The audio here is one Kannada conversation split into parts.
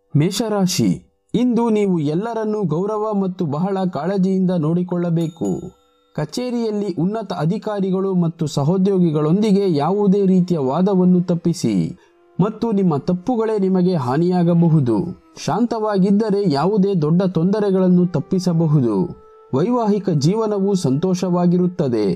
ಮೇಷರಾಶಿ ಇಂದು ನೀವು ಎಲ್ಲರನ್ನೂ ಗೌರವ ಮತ್ತು ಬಹಳ ಕಾಳಜಿಯಿಂದ ನೋಡಿಕೊಳ್ಳಬೇಕು ಕಚೇರಿಯಲ್ಲಿ ಉನ್ನತ ಅಧಿಕಾರಿಗಳು ಮತ್ತು ಸಹೋದ್ಯೋಗಿಗಳೊಂದಿಗೆ ಯಾವುದೇ ರೀತಿಯ ವಾದವನ್ನು ತಪ್ಪಿಸಿ ಮತ್ತು ನಿಮ್ಮ ತಪ್ಪುಗಳೇ ನಿಮಗೆ ಹಾನಿಯಾಗಬಹುದು ಶಾಂತವಾಗಿದ್ದರೆ ಯಾವುದೇ ದೊಡ್ಡ ತೊಂದರೆಗಳನ್ನು ತಪ್ಪಿಸಬಹುದು ವೈವಾಹಿಕ ಜೀವನವು ಸಂತೋಷವಾಗಿರುತ್ತದೆ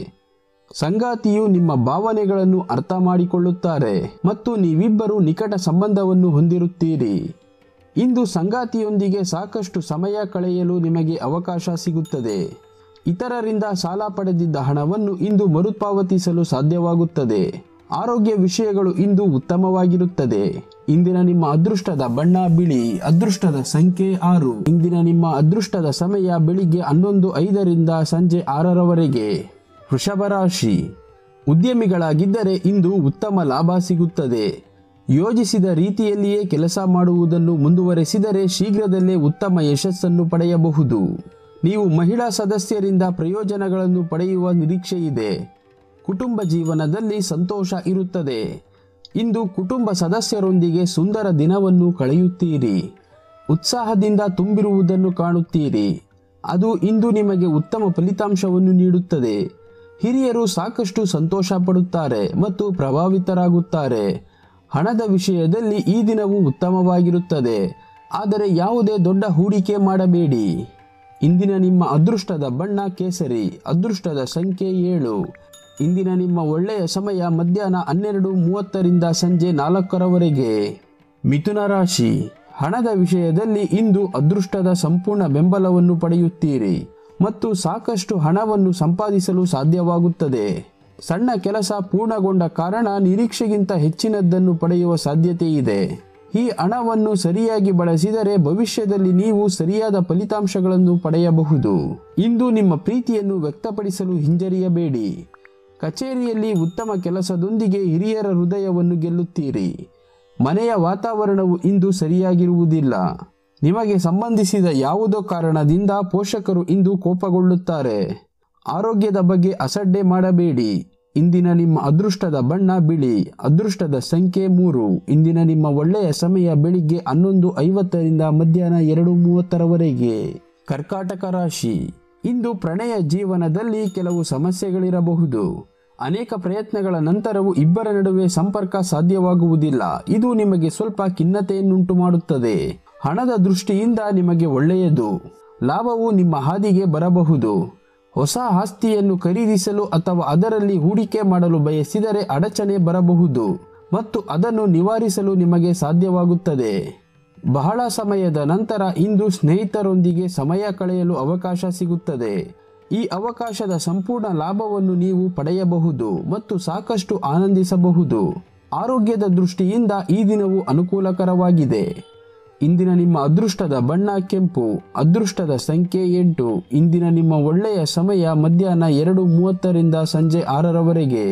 ಸಂಗಾತಿಯು ನಿಮ್ಮ ಭಾವನೆಗಳನ್ನು ಅರ್ಥ ಮಾಡಿಕೊಳ್ಳುತ್ತಾರೆ ಮತ್ತು ನೀವಿಬ್ಬರು ನಿಕಟ ಸಂಬಂಧವನ್ನು ಹೊಂದಿರುತ್ತೀರಿ ಇಂದು ಸಂಗಾತಿಯೊಂದಿಗೆ ಸಾಕಷ್ಟು ಸಮಯ ಕಳೆಯಲು ನಿಮಗೆ ಅವಕಾಶ ಸಿಗುತ್ತದೆ ಇತರರಿಂದ ಸಾಲ ಪಡೆದಿದ್ದ ಹಣವನ್ನು ಇಂದು ಮರುಪಾವತಿಸಲು ಸಾಧ್ಯವಾಗುತ್ತದೆ ಆರೋಗ್ಯ ವಿಷಯಗಳು ಇಂದು ಉತ್ತಮವಾಗಿರುತ್ತದೆ ಇಂದಿನ ನಿಮ್ಮ ಅದೃಷ್ಟದ ಬಣ್ಣ ಬಿಳಿ ಅದೃಷ್ಟದ ಸಂಖ್ಯೆ ಆರು ಇಂದಿನ ನಿಮ್ಮ ಅದೃಷ್ಟದ ಸಮಯ ಬೆಳಿಗ್ಗೆ ಹನ್ನೊಂದು ಐದರಿಂದ ಸಂಜೆ ಆರರವರೆಗೆ ವೃಷಭ ರಾಶಿ ಉದ್ಯಮಿಗಳಾಗಿದ್ದರೆ ಇಂದು ಉತ್ತಮ ಲಾಭ ಸಿಗುತ್ತದೆ ಯೋಜಿಸಿದ ರೀತಿಯಲ್ಲಿಯೇ ಕೆಲಸ ಮಾಡುವುದನ್ನು ಮುಂದುವರೆಸಿದರೆ ಶೀಘ್ರದಲ್ಲೇ ಉತ್ತಮ ಯಶಸ್ಸನ್ನು ಪಡೆಯಬಹುದು ನೀವು ಮಹಿಳಾ ಸದಸ್ಯರಿಂದ ಪ್ರಯೋಜನಗಳನ್ನು ಪಡೆಯುವ ನಿರೀಕ್ಷೆ ಇದೆ ಕುಟುಂಬ ಜೀವನದಲ್ಲಿ ಸಂತೋಷ ಇರುತ್ತದೆ ಇಂದು ಕುಟುಂಬ ಸದಸ್ಯರೊಂದಿಗೆ ಸುಂದರ ದಿನವನ್ನು ಕಳೆಯುತ್ತೀರಿ ಉತ್ಸಾಹದಿಂದ ತುಂಬಿರುವುದನ್ನು ಕಾಣುತ್ತೀರಿ ಅದು ಇಂದು ನಿಮಗೆ ಉತ್ತಮ ಫಲಿತಾಂಶವನ್ನು ನೀಡುತ್ತದೆ ಹಿರಿಯರು ಸಾಕಷ್ಟು ಸಂತೋಷ ಪಡುತ್ತಾರೆ ಮತ್ತು ಪ್ರಭಾವಿತರಾಗುತ್ತಾರೆ ಹಣದ ವಿಷಯದಲ್ಲಿ ಈ ದಿನವು ಉತ್ತಮವಾಗಿರುತ್ತದೆ ಆದರೆ ಯಾವುದೇ ದೊಡ್ಡ ಹೂಡಿಕೆ ಮಾಡಬೇಡಿ ಇಂದಿನ ನಿಮ್ಮ ಅದೃಷ್ಟದ ಬಣ್ಣ ಕೇಸರಿ ಅದೃಷ್ಟದ ಸಂಖ್ಯೆ ಏಳು ಇಂದಿನ ನಿಮ್ಮ ಒಳ್ಳೆಯ ಸಮಯ ಮಧ್ಯಾಹ್ನ ಹನ್ನೆರಡು ಮೂವತ್ತರಿಂದ ಸಂಜೆ ನಾಲ್ಕರವರೆಗೆ ಮಿಥುನ ರಾಶಿ ಹಣದ ವಿಷಯದಲ್ಲಿ ಇಂದು ಅದೃಷ್ಟದ ಸಂಪೂರ್ಣ ಬೆಂಬಲವನ್ನು ಪಡೆಯುತ್ತೀರಿ ಮತ್ತು ಸಾಕಷ್ಟು ಹಣವನ್ನು ಸಂಪಾದಿಸಲು ಸಾಧ್ಯವಾಗುತ್ತದೆ ಸಣ್ಣ ಕೆಲಸ ಪೂರ್ಣಗೊಂಡ ಕಾರಣ ನಿರೀಕ್ಷೆಗಿಂತ ಹೆಚ್ಚಿನದ್ದನ್ನು ಪಡೆಯುವ ಸಾಧ್ಯತೆ ಇದೆ ಈ ಹಣವನ್ನು ಸರಿಯಾಗಿ ಬಳಸಿದರೆ ಭವಿಷ್ಯದಲ್ಲಿ ನೀವು ಸರಿಯಾದ ಫಲಿತಾಂಶಗಳನ್ನು ಪಡೆಯಬಹುದು ಇಂದು ನಿಮ್ಮ ಪ್ರೀತಿಯನ್ನು ವ್ಯಕ್ತಪಡಿಸಲು ಹಿಂಜರಿಯಬೇಡಿ ಕಚೇರಿಯಲ್ಲಿ ಉತ್ತಮ ಕೆಲಸದೊಂದಿಗೆ ಹಿರಿಯರ ಹೃದಯವನ್ನು ಗೆಲ್ಲುತ್ತೀರಿ ಮನೆಯ ವಾತಾವರಣವು ಇಂದು ಸರಿಯಾಗಿರುವುದಿಲ್ಲ ನಿಮಗೆ ಸಂಬಂಧಿಸಿದ ಯಾವುದೋ ಕಾರಣದಿಂದ ಪೋಷಕರು ಇಂದು ಕೋಪಗೊಳ್ಳುತ್ತಾರೆ ಆರೋಗ್ಯದ ಬಗ್ಗೆ ಅಸಡ್ಡೆ ಮಾಡಬೇಡಿ ಇಂದಿನ ನಿಮ್ಮ ಅದೃಷ್ಟದ ಬಣ್ಣ ಬಿಳಿ ಅದೃಷ್ಟದ ಸಂಖ್ಯೆ ಮೂರು ಇಂದಿನ ನಿಮ್ಮ ಒಳ್ಳೆಯ ಸಮಯ ಬೆಳಿಗ್ಗೆ ಹನ್ನೊಂದು ಐವತ್ತರಿಂದ ಮಧ್ಯಾಹ್ನ ಎರಡು ಮೂವತ್ತರವರೆಗೆ ಕರ್ಕಾಟಕ ರಾಶಿ ಇಂದು ಪ್ರಣಯ ಜೀವನದಲ್ಲಿ ಕೆಲವು ಸಮಸ್ಯೆಗಳಿರಬಹುದು ಅನೇಕ ಪ್ರಯತ್ನಗಳ ನಂತರವೂ ಇಬ್ಬರ ನಡುವೆ ಸಂಪರ್ಕ ಸಾಧ್ಯವಾಗುವುದಿಲ್ಲ ಇದು ನಿಮಗೆ ಸ್ವಲ್ಪ ಖಿನ್ನತೆಯನ್ನುಂಟು ಮಾಡುತ್ತದೆ ಹಣದ ದೃಷ್ಟಿಯಿಂದ ನಿಮಗೆ ಒಳ್ಳೆಯದು ಲಾಭವು ನಿಮ್ಮ ಹಾದಿಗೆ ಬರಬಹುದು ಹೊಸ ಆಸ್ತಿಯನ್ನು ಖರೀದಿಸಲು ಅಥವಾ ಅದರಲ್ಲಿ ಹೂಡಿಕೆ ಮಾಡಲು ಬಯಸಿದರೆ ಅಡಚಣೆ ಬರಬಹುದು ಮತ್ತು ಅದನ್ನು ನಿವಾರಿಸಲು ನಿಮಗೆ ಸಾಧ್ಯವಾಗುತ್ತದೆ ಬಹಳ ಸಮಯದ ನಂತರ ಇಂದು ಸ್ನೇಹಿತರೊಂದಿಗೆ ಸಮಯ ಕಳೆಯಲು ಅವಕಾಶ ಸಿಗುತ್ತದೆ ಈ ಅವಕಾಶದ ಸಂಪೂರ್ಣ ಲಾಭವನ್ನು ನೀವು ಪಡೆಯಬಹುದು ಮತ್ತು ಸಾಕಷ್ಟು ಆನಂದಿಸಬಹುದು ಆರೋಗ್ಯದ ದೃಷ್ಟಿಯಿಂದ ಈ ದಿನವು ಅನುಕೂಲಕರವಾಗಿದೆ ಇಂದಿನ ನಿಮ್ಮ ಅದೃಷ್ಟದ ಬಣ್ಣ ಕೆಂಪು ಅದೃಷ್ಟದ ಸಂಖ್ಯೆ ಎಂಟು ಇಂದಿನ ನಿಮ್ಮ ಒಳ್ಳೆಯ ಸಮಯ ಮಧ್ಯಾಹ್ನ ಎರಡು ಮೂವತ್ತರಿಂದ ಸಂಜೆ ಆರರವರೆಗೆ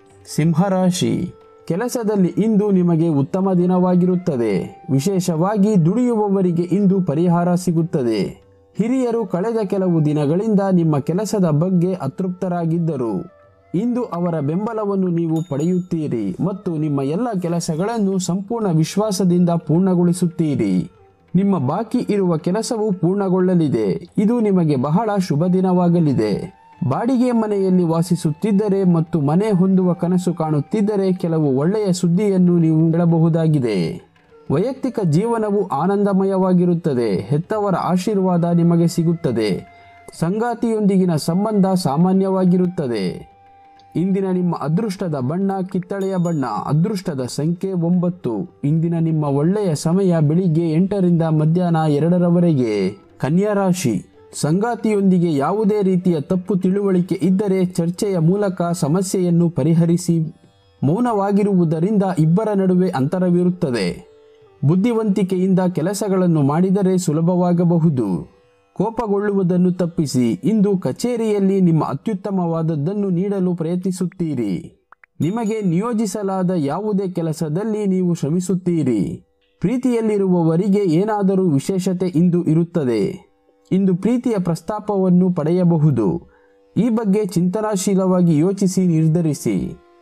ಸಿಂಹರಾಶಿ ಕೆಲಸದಲ್ಲಿ ಇಂದು ನಿಮಗೆ ಉತ್ತಮ ದಿನವಾಗಿರುತ್ತದೆ ವಿಶೇಷವಾಗಿ ದುಡಿಯುವವರಿಗೆ ಇಂದು ಪರಿಹಾರ ಸಿಗುತ್ತದೆ ಹಿರಿಯರು ಕಳೆದ ಕೆಲವು ದಿನಗಳಿಂದ ನಿಮ್ಮ ಕೆಲಸದ ಬಗ್ಗೆ ಅತೃಪ್ತರಾಗಿದ್ದರು ಇಂದು ಅವರ ಬೆಂಬಲವನ್ನು ನೀವು ಪಡೆಯುತ್ತೀರಿ ಮತ್ತು ನಿಮ್ಮ ಎಲ್ಲ ಕೆಲಸಗಳನ್ನು ಸಂಪೂರ್ಣ ವಿಶ್ವಾಸದಿಂದ ಪೂರ್ಣಗೊಳಿಸುತ್ತೀರಿ ನಿಮ್ಮ ಬಾಕಿ ಇರುವ ಕೆಲಸವು ಪೂರ್ಣಗೊಳ್ಳಲಿದೆ ಇದು ನಿಮಗೆ ಬಹಳ ಶುಭ ದಿನವಾಗಲಿದೆ ಬಾಡಿಗೆ ಮನೆಯಲ್ಲಿ ವಾಸಿಸುತ್ತಿದ್ದರೆ ಮತ್ತು ಮನೆ ಹೊಂದುವ ಕನಸು ಕಾಣುತ್ತಿದ್ದರೆ ಕೆಲವು ಒಳ್ಳೆಯ ಸುದ್ದಿಯನ್ನು ನೀವು ಹೇಳಬಹುದಾಗಿದೆ ವೈಯಕ್ತಿಕ ಜೀವನವು ಆನಂದಮಯವಾಗಿರುತ್ತದೆ ಹೆತ್ತವರ ಆಶೀರ್ವಾದ ನಿಮಗೆ ಸಿಗುತ್ತದೆ ಸಂಗಾತಿಯೊಂದಿಗಿನ ಸಂಬಂಧ ಸಾಮಾನ್ಯವಾಗಿರುತ್ತದೆ ಇಂದಿನ ನಿಮ್ಮ ಅದೃಷ್ಟದ ಬಣ್ಣ ಕಿತ್ತಳೆಯ ಬಣ್ಣ ಅದೃಷ್ಟದ ಸಂಖ್ಯೆ ಒಂಬತ್ತು ಇಂದಿನ ನಿಮ್ಮ ಒಳ್ಳೆಯ ಸಮಯ ಬೆಳಿಗ್ಗೆ ಎಂಟರಿಂದ ಮಧ್ಯಾಹ್ನ ಎರಡರವರೆಗೆ ಕನ್ಯಾ ರಾಶಿ ಸಂಗಾತಿಯೊಂದಿಗೆ ಯಾವುದೇ ರೀತಿಯ ತಪ್ಪು ತಿಳುವಳಿಕೆ ಇದ್ದರೆ ಚರ್ಚೆಯ ಮೂಲಕ ಸಮಸ್ಯೆಯನ್ನು ಪರಿಹರಿಸಿ ಮೌನವಾಗಿರುವುದರಿಂದ ಇಬ್ಬರ ನಡುವೆ ಅಂತರವಿರುತ್ತದೆ ಬುದ್ಧಿವಂತಿಕೆಯಿಂದ ಕೆಲಸಗಳನ್ನು ಮಾಡಿದರೆ ಸುಲಭವಾಗಬಹುದು ಕೋಪಗೊಳ್ಳುವುದನ್ನು ತಪ್ಪಿಸಿ ಇಂದು ಕಚೇರಿಯಲ್ಲಿ ನಿಮ್ಮ ಅತ್ಯುತ್ತಮವಾದದ್ದನ್ನು ನೀಡಲು ಪ್ರಯತ್ನಿಸುತ್ತೀರಿ ನಿಮಗೆ ನಿಯೋಜಿಸಲಾದ ಯಾವುದೇ ಕೆಲಸದಲ್ಲಿ ನೀವು ಶ್ರಮಿಸುತ್ತೀರಿ ಪ್ರೀತಿಯಲ್ಲಿರುವವರಿಗೆ ಏನಾದರೂ ವಿಶೇಷತೆ ಇಂದು ಇರುತ್ತದೆ ಇಂದು ಪ್ರೀತಿಯ ಪ್ರಸ್ತಾಪವನ್ನು ಪಡೆಯಬಹುದು ಈ ಬಗ್ಗೆ ಚಿಂತನಾಶೀಲವಾಗಿ ಯೋಚಿಸಿ ನಿರ್ಧರಿಸಿ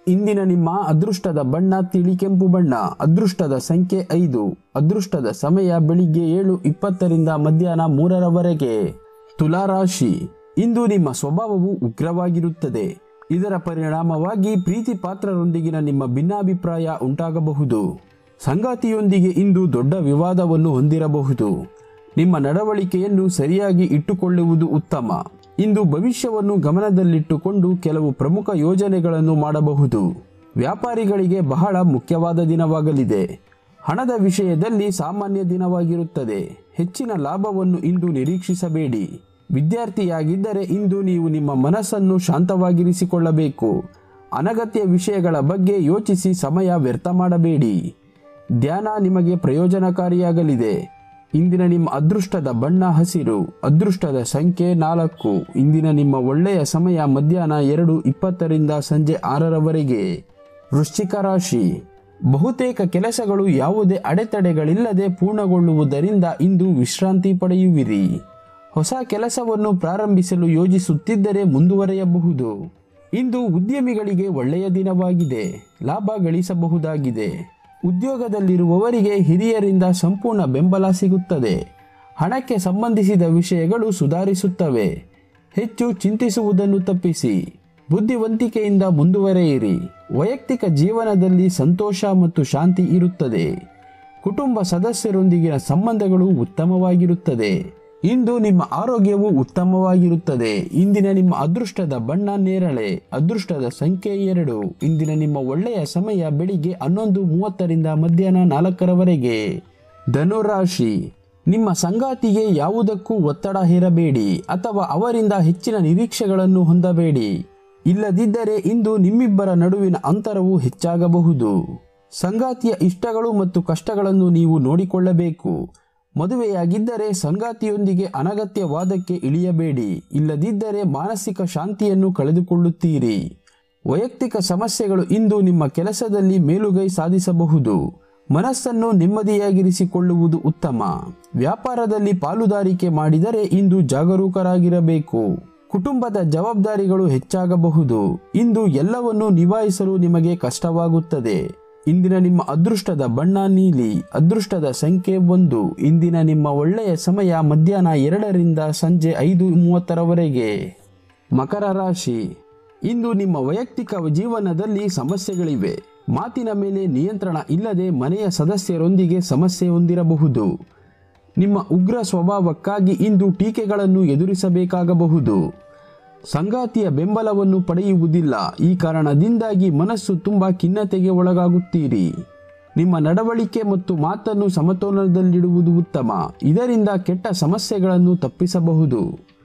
ಇಂದಿನ ನಿಮ್ಮ ಅದೃಷ್ಟದ ಬಣ್ಣ ತಿಳಿ ಕೆಂಪು ಬಣ್ಣ ಅದೃಷ್ಟದ ಸಂಖ್ಯೆ ಐದು ಅದೃಷ್ಟದ ಸಮಯ ಬೆಳಿಗ್ಗೆ ಏಳು ಇಪ್ಪತ್ತರಿಂದ ಮಧ್ಯಾಹ್ನ ಮೂರರವರೆಗೆ ತುಲಾರಾಶಿ ಇಂದು ನಿಮ್ಮ ಸ್ವಭಾವವು ಉಗ್ರವಾಗಿರುತ್ತದೆ ಇದರ ಪರಿಣಾಮವಾಗಿ ಪ್ರೀತಿ ಪಾತ್ರರೊಂದಿಗಿನ ನಿಮ್ಮ ಭಿನ್ನಾಭಿಪ್ರಾಯ ಉಂಟಾಗಬಹುದು ಸಂಗಾತಿಯೊಂದಿಗೆ ಇಂದು ದೊಡ್ಡ ವಿವಾದವನ್ನು ಹೊಂದಿರಬಹುದು ನಿಮ್ಮ ನಡವಳಿಕೆಯನ್ನು ಸರಿಯಾಗಿ ಇಟ್ಟುಕೊಳ್ಳುವುದು ಉತ್ತಮ ಇಂದು ಭವಿಷ್ಯವನ್ನು ಗಮನದಲ್ಲಿಟ್ಟುಕೊಂಡು ಕೆಲವು ಪ್ರಮುಖ ಯೋಜನೆಗಳನ್ನು ಮಾಡಬಹುದು ವ್ಯಾಪಾರಿಗಳಿಗೆ ಬಹಳ ಮುಖ್ಯವಾದ ದಿನವಾಗಲಿದೆ ಹಣದ ವಿಷಯದಲ್ಲಿ ಸಾಮಾನ್ಯ ದಿನವಾಗಿರುತ್ತದೆ ಹೆಚ್ಚಿನ ಲಾಭವನ್ನು ಇಂದು ನಿರೀಕ್ಷಿಸಬೇಡಿ ವಿದ್ಯಾರ್ಥಿಯಾಗಿದ್ದರೆ ಇಂದು ನೀವು ನಿಮ್ಮ ಮನಸ್ಸನ್ನು ಶಾಂತವಾಗಿರಿಸಿಕೊಳ್ಳಬೇಕು ಅನಗತ್ಯ ವಿಷಯಗಳ ಬಗ್ಗೆ ಯೋಚಿಸಿ ಸಮಯ ವ್ಯರ್ಥ ಮಾಡಬೇಡಿ ಧ್ಯಾನ ನಿಮಗೆ ಪ್ರಯೋಜನಕಾರಿಯಾಗಲಿದೆ ಇಂದಿನ ನಿಮ್ಮ ಅದೃಷ್ಟದ ಬಣ್ಣ ಹಸಿರು ಅದೃಷ್ಟದ ಸಂಖ್ಯೆ ನಾಲ್ಕು ಇಂದಿನ ನಿಮ್ಮ ಒಳ್ಳೆಯ ಸಮಯ ಮಧ್ಯಾಹ್ನ ಎರಡು ಇಪ್ಪತ್ತರಿಂದ ಸಂಜೆ ಆರರವರೆಗೆ ವೃಶ್ಚಿಕ ರಾಶಿ ಬಹುತೇಕ ಕೆಲಸಗಳು ಯಾವುದೇ ಅಡೆತಡೆಗಳಿಲ್ಲದೆ ಪೂರ್ಣಗೊಳ್ಳುವುದರಿಂದ ಇಂದು ವಿಶ್ರಾಂತಿ ಪಡೆಯುವಿರಿ ಹೊಸ ಕೆಲಸವನ್ನು ಪ್ರಾರಂಭಿಸಲು ಯೋಜಿಸುತ್ತಿದ್ದರೆ ಮುಂದುವರೆಯಬಹುದು ಇಂದು ಉದ್ಯಮಿಗಳಿಗೆ ಒಳ್ಳೆಯ ದಿನವಾಗಿದೆ ಲಾಭ ಗಳಿಸಬಹುದಾಗಿದೆ ಉದ್ಯೋಗದಲ್ಲಿರುವವರಿಗೆ ಹಿರಿಯರಿಂದ ಸಂಪೂರ್ಣ ಬೆಂಬಲ ಸಿಗುತ್ತದೆ ಹಣಕ್ಕೆ ಸಂಬಂಧಿಸಿದ ವಿಷಯಗಳು ಸುಧಾರಿಸುತ್ತವೆ ಹೆಚ್ಚು ಚಿಂತಿಸುವುದನ್ನು ತಪ್ಪಿಸಿ ಬುದ್ಧಿವಂತಿಕೆಯಿಂದ ಮುಂದುವರೆಯಿರಿ ವೈಯಕ್ತಿಕ ಜೀವನದಲ್ಲಿ ಸಂತೋಷ ಮತ್ತು ಶಾಂತಿ ಇರುತ್ತದೆ ಕುಟುಂಬ ಸದಸ್ಯರೊಂದಿಗಿನ ಸಂಬಂಧಗಳು ಉತ್ತಮವಾಗಿರುತ್ತದೆ ಇಂದು ನಿಮ್ಮ ಆರೋಗ್ಯವು ಉತ್ತಮವಾಗಿರುತ್ತದೆ ಇಂದಿನ ನಿಮ್ಮ ಅದೃಷ್ಟದ ಬಣ್ಣ ನೇರಳೆ ಅದೃಷ್ಟದ ಸಂಖ್ಯೆ ಎರಡು ಇಂದಿನ ನಿಮ್ಮ ಒಳ್ಳೆಯ ಸಮಯ ಬೆಳಿಗ್ಗೆ ಹನ್ನೊಂದು ಮೂವತ್ತರಿಂದ ಮಧ್ಯಾಹ್ನ ನಾಲ್ಕರವರೆಗೆ ಧನುರಾಶಿ ನಿಮ್ಮ ಸಂಗಾತಿಗೆ ಯಾವುದಕ್ಕೂ ಒತ್ತಡ ಹೇರಬೇಡಿ ಅಥವಾ ಅವರಿಂದ ಹೆಚ್ಚಿನ ನಿರೀಕ್ಷೆಗಳನ್ನು ಹೊಂದಬೇಡಿ ಇಲ್ಲದಿದ್ದರೆ ಇಂದು ನಿಮ್ಮಿಬ್ಬರ ನಡುವಿನ ಅಂತರವು ಹೆಚ್ಚಾಗಬಹುದು ಸಂಗಾತಿಯ ಇಷ್ಟಗಳು ಮತ್ತು ಕಷ್ಟಗಳನ್ನು ನೀವು ನೋಡಿಕೊಳ್ಳಬೇಕು ಮದುವೆಯಾಗಿದ್ದರೆ ಸಂಗಾತಿಯೊಂದಿಗೆ ಅನಗತ್ಯ ವಾದಕ್ಕೆ ಇಳಿಯಬೇಡಿ ಇಲ್ಲದಿದ್ದರೆ ಮಾನಸಿಕ ಶಾಂತಿಯನ್ನು ಕಳೆದುಕೊಳ್ಳುತ್ತೀರಿ ವೈಯಕ್ತಿಕ ಸಮಸ್ಯೆಗಳು ಇಂದು ನಿಮ್ಮ ಕೆಲಸದಲ್ಲಿ ಮೇಲುಗೈ ಸಾಧಿಸಬಹುದು ಮನಸ್ಸನ್ನು ನೆಮ್ಮದಿಯಾಗಿರಿಸಿಕೊಳ್ಳುವುದು ಉತ್ತಮ ವ್ಯಾಪಾರದಲ್ಲಿ ಪಾಲುದಾರಿಕೆ ಮಾಡಿದರೆ ಇಂದು ಜಾಗರೂಕರಾಗಿರಬೇಕು ಕುಟುಂಬದ ಜವಾಬ್ದಾರಿಗಳು ಹೆಚ್ಚಾಗಬಹುದು ಇಂದು ಎಲ್ಲವನ್ನು ನಿಭಾಯಿಸಲು ನಿಮಗೆ ಕಷ್ಟವಾಗುತ್ತದೆ ಇಂದಿನ ನಿಮ್ಮ ಅದೃಷ್ಟದ ಬಣ್ಣ ನೀಲಿ ಅದೃಷ್ಟದ ಸಂಖ್ಯೆ ಒಂದು ಇಂದಿನ ನಿಮ್ಮ ಒಳ್ಳೆಯ ಸಮಯ ಮಧ್ಯಾಹ್ನ ಎರಡರಿಂದ ಸಂಜೆ ಐದು ಮೂವತ್ತರವರೆಗೆ ಮಕರ ರಾಶಿ ಇಂದು ನಿಮ್ಮ ವೈಯಕ್ತಿಕ ಜೀವನದಲ್ಲಿ ಸಮಸ್ಯೆಗಳಿವೆ ಮಾತಿನ ಮೇಲೆ ನಿಯಂತ್ರಣ ಇಲ್ಲದೆ ಮನೆಯ ಸದಸ್ಯರೊಂದಿಗೆ ಸಮಸ್ಯೆ ಹೊಂದಿರಬಹುದು ನಿಮ್ಮ ಉಗ್ರ ಸ್ವಭಾವಕ್ಕಾಗಿ ಇಂದು ಟೀಕೆಗಳನ್ನು ಎದುರಿಸಬೇಕಾಗಬಹುದು ಸಂಗಾತಿಯ ಬೆಂಬಲವನ್ನು ಪಡೆಯುವುದಿಲ್ಲ ಈ ಕಾರಣದಿಂದಾಗಿ ಮನಸ್ಸು ತುಂಬ ಖಿನ್ನತೆಗೆ ಒಳಗಾಗುತ್ತೀರಿ ನಿಮ್ಮ ನಡವಳಿಕೆ ಮತ್ತು ಮಾತನ್ನು ಸಮತೋಲನದಲ್ಲಿಡುವುದು ಉತ್ತಮ ಇದರಿಂದ ಕೆಟ್ಟ ಸಮಸ್ಯೆಗಳನ್ನು ತಪ್ಪಿಸಬಹುದು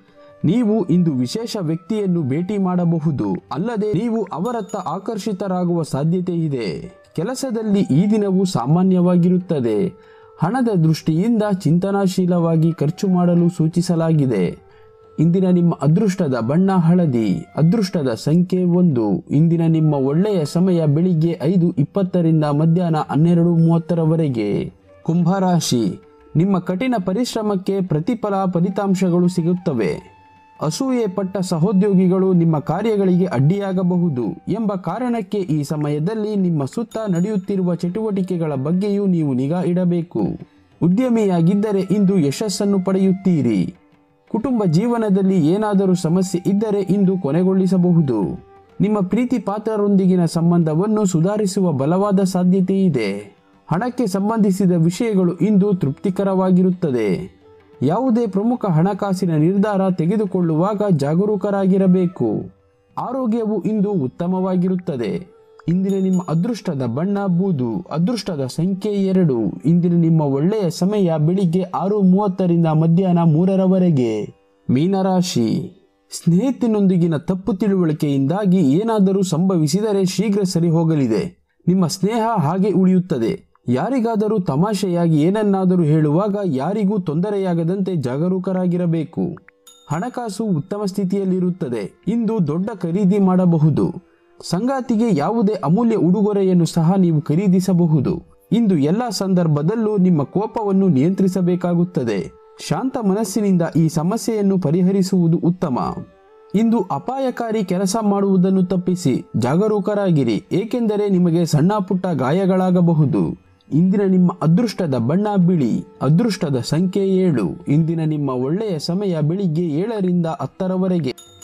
ನೀವು ಇಂದು ವಿಶೇಷ ವ್ಯಕ್ತಿಯನ್ನು ಭೇಟಿ ಮಾಡಬಹುದು ಅಲ್ಲದೆ ನೀವು ಅವರತ್ತ ಆಕರ್ಷಿತರಾಗುವ ಸಾಧ್ಯತೆ ಇದೆ ಕೆಲಸದಲ್ಲಿ ಈ ದಿನವು ಸಾಮಾನ್ಯವಾಗಿರುತ್ತದೆ ಹಣದ ದೃಷ್ಟಿಯಿಂದ ಚಿಂತನಾಶೀಲವಾಗಿ ಖರ್ಚು ಮಾಡಲು ಸೂಚಿಸಲಾಗಿದೆ ಇಂದಿನ ನಿಮ್ಮ ಅದೃಷ್ಟದ ಬಣ್ಣ ಹಳದಿ ಅದೃಷ್ಟದ ಸಂಖ್ಯೆ ಒಂದು ಇಂದಿನ ನಿಮ್ಮ ಒಳ್ಳೆಯ ಸಮಯ ಬೆಳಿಗ್ಗೆ ಐದು ಇಪ್ಪತ್ತರಿಂದ ಮಧ್ಯಾಹ್ನ ಹನ್ನೆರಡು ಮೂವತ್ತರವರೆಗೆ ಕುಂಭರಾಶಿ ನಿಮ್ಮ ಕಠಿಣ ಪರಿಶ್ರಮಕ್ಕೆ ಪ್ರತಿಫಲ ಫಲಿತಾಂಶಗಳು ಸಿಗುತ್ತವೆ ಅಸೂಯೆ ಪಟ್ಟ ಸಹೋದ್ಯೋಗಿಗಳು ನಿಮ್ಮ ಕಾರ್ಯಗಳಿಗೆ ಅಡ್ಡಿಯಾಗಬಹುದು ಎಂಬ ಕಾರಣಕ್ಕೆ ಈ ಸಮಯದಲ್ಲಿ ನಿಮ್ಮ ಸುತ್ತ ನಡೆಯುತ್ತಿರುವ ಚಟುವಟಿಕೆಗಳ ಬಗ್ಗೆಯೂ ನೀವು ನಿಗಾ ಇಡಬೇಕು ಉದ್ಯಮಿಯಾಗಿದ್ದರೆ ಇಂದು ಯಶಸ್ಸನ್ನು ಪಡೆಯುತ್ತೀರಿ ಕುಟುಂಬ ಜೀವನದಲ್ಲಿ ಏನಾದರೂ ಸಮಸ್ಯೆ ಇದ್ದರೆ ಇಂದು ಕೊನೆಗೊಳಿಸಬಹುದು ನಿಮ್ಮ ಪ್ರೀತಿ ಪಾತ್ರರೊಂದಿಗಿನ ಸಂಬಂಧವನ್ನು ಸುಧಾರಿಸುವ ಬಲವಾದ ಸಾಧ್ಯತೆ ಇದೆ ಹಣಕ್ಕೆ ಸಂಬಂಧಿಸಿದ ವಿಷಯಗಳು ಇಂದು ತೃಪ್ತಿಕರವಾಗಿರುತ್ತದೆ ಯಾವುದೇ ಪ್ರಮುಖ ಹಣಕಾಸಿನ ನಿರ್ಧಾರ ತೆಗೆದುಕೊಳ್ಳುವಾಗ ಜಾಗರೂಕರಾಗಿರಬೇಕು ಆರೋಗ್ಯವು ಇಂದು ಉತ್ತಮವಾಗಿರುತ್ತದೆ ಇಂದಿನ ನಿಮ್ಮ ಅದೃಷ್ಟದ ಬಣ್ಣ ಬೂದು ಅದೃಷ್ಟದ ಸಂಖ್ಯೆ ಎರಡು ಇಂದಿನ ನಿಮ್ಮ ಒಳ್ಳೆಯ ಸಮಯ ಬೆಳಿಗ್ಗೆ ಆರು ಮೂವತ್ತರಿಂದ ಮಧ್ಯಾಹ್ನ ಮೂರರವರೆಗೆ ಮೀನರಾಶಿ ಸ್ನೇಹಿತನೊಂದಿಗಿನ ತಪ್ಪು ತಿಳುವಳಿಕೆಯಿಂದಾಗಿ ಏನಾದರೂ ಸಂಭವಿಸಿದರೆ ಶೀಘ್ರ ಸರಿ ಹೋಗಲಿದೆ ನಿಮ್ಮ ಸ್ನೇಹ ಹಾಗೆ ಉಳಿಯುತ್ತದೆ ಯಾರಿಗಾದರೂ ತಮಾಷೆಯಾಗಿ ಏನನ್ನಾದರೂ ಹೇಳುವಾಗ ಯಾರಿಗೂ ತೊಂದರೆಯಾಗದಂತೆ ಜಾಗರೂಕರಾಗಿರಬೇಕು ಹಣಕಾಸು ಉತ್ತಮ ಸ್ಥಿತಿಯಲ್ಲಿರುತ್ತದೆ ಇಂದು ದೊಡ್ಡ ಖರೀದಿ ಮಾಡಬಹುದು ಸಂಗಾತಿಗೆ ಯಾವುದೇ ಅಮೂಲ್ಯ ಉಡುಗೊರೆಯನ್ನು ಸಹ ನೀವು ಖರೀದಿಸಬಹುದು ಇಂದು ಎಲ್ಲ ಸಂದರ್ಭದಲ್ಲೂ ನಿಮ್ಮ ಕೋಪವನ್ನು ನಿಯಂತ್ರಿಸಬೇಕಾಗುತ್ತದೆ ಶಾಂತ ಮನಸ್ಸಿನಿಂದ ಈ ಸಮಸ್ಯೆಯನ್ನು ಪರಿಹರಿಸುವುದು ಉತ್ತಮ ಇಂದು ಅಪಾಯಕಾರಿ ಕೆಲಸ ಮಾಡುವುದನ್ನು ತಪ್ಪಿಸಿ ಜಾಗರೂಕರಾಗಿರಿ ಏಕೆಂದರೆ ನಿಮಗೆ ಸಣ್ಣ ಪುಟ್ಟ ಗಾಯಗಳಾಗಬಹುದು ಇಂದಿನ ನಿಮ್ಮ ಅದೃಷ್ಟದ ಬಣ್ಣ ಬಿಳಿ ಅದೃಷ್ಟದ ಸಂಖ್ಯೆ ಏಳು ಇಂದಿನ ನಿಮ್ಮ ಒಳ್ಳೆಯ ಸಮಯ ಬೆಳಿಗ್ಗೆ ಏಳರಿಂದ ಹತ್ತರವರೆಗೆ